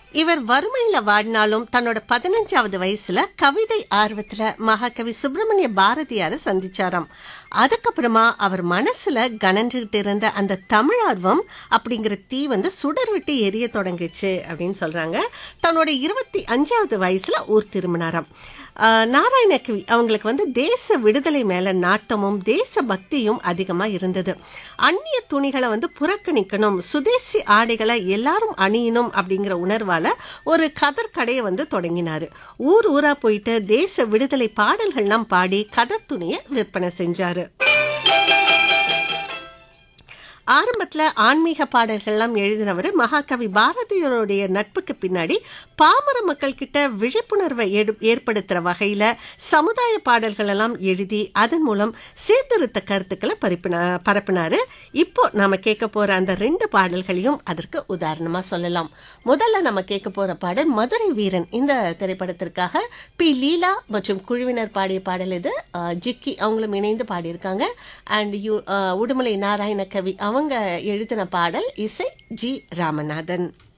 இவர் வறுமையில வாடினாலும் தன்னோட பதினஞ்சாவது வயசுல கவிதை ஆர்வத்துல மகாகவி சுப்பிரமணிய பாரதியார சந்திச்சாராம் அதுக்கப்புறமா அவர் மனசுல கனஞ்சுகிட்டு இருந்த அந்த தமிழ் ஆர்வம் அப்படிங்கிற தீ வந்து சுடர் விட்டு எரிய தொடங்குச்சு அப்படின்னு சொல்றாங்க தன்னோட இருபத்தி அஞ்சாவது வயசுல ஊர் திரும்பினாராம் ஆஹ் நாராயணகவி அவங்களுக்கு வந்து தேச விடுதலை மேல நாட்டமும் தேச பக்தியும் அதிகமா இருந்தது அந்நிய துணிகளை வந்து புறக்கணிக்கணும் சுதேசி ஆடைகளை எல்லாரும் அணியணும் அப்படிங்கிற உணர்வால ஒரு கதர் கடையை வந்து தொடங்கினாரு ஊர் ஊரா போயிட்டு தேச விடுதலை பாடல்கள்லாம் பாடி கதர் துணியை விற்பனை செஞ்சாரு ஆரம்பத்துல ஆன்மீக பாடல்கள்லாம் எழுதினவர் மகாகவி பாரதியாருடைய நட்புக்கு பின்னாடி பாமர மக்கள் கிட்ட விழிப்புணர்வை ஏடு- ஏற்படுத்துற வகையில சமுதாய பாடல்கள் எல்லாம் எழுதி அதன் மூலம் சீர்திருத்த கருத்துக்களை பரப்பின பரப்பினாரு இப்போ நாம கேட்க போற அந்த ரெண்டு பாடல்களையும் அதற்கு உதாரணமா சொல்லலாம் முதல்ல நம்ம கேட்க போற பாடல் மதுரை வீரன் இந்த திரைப்படத்திற்காக பி லீலா மற்றும் குழுவினர் பாடிய பாடல் இது அஹ், ஜிக்கி அவங்களும் இணைந்து பாடியிருக்காங்க and you uh, Udumalai Narayana Kavi அவங்க எழுதின பாடல் இசை ஜி ராமநாதன்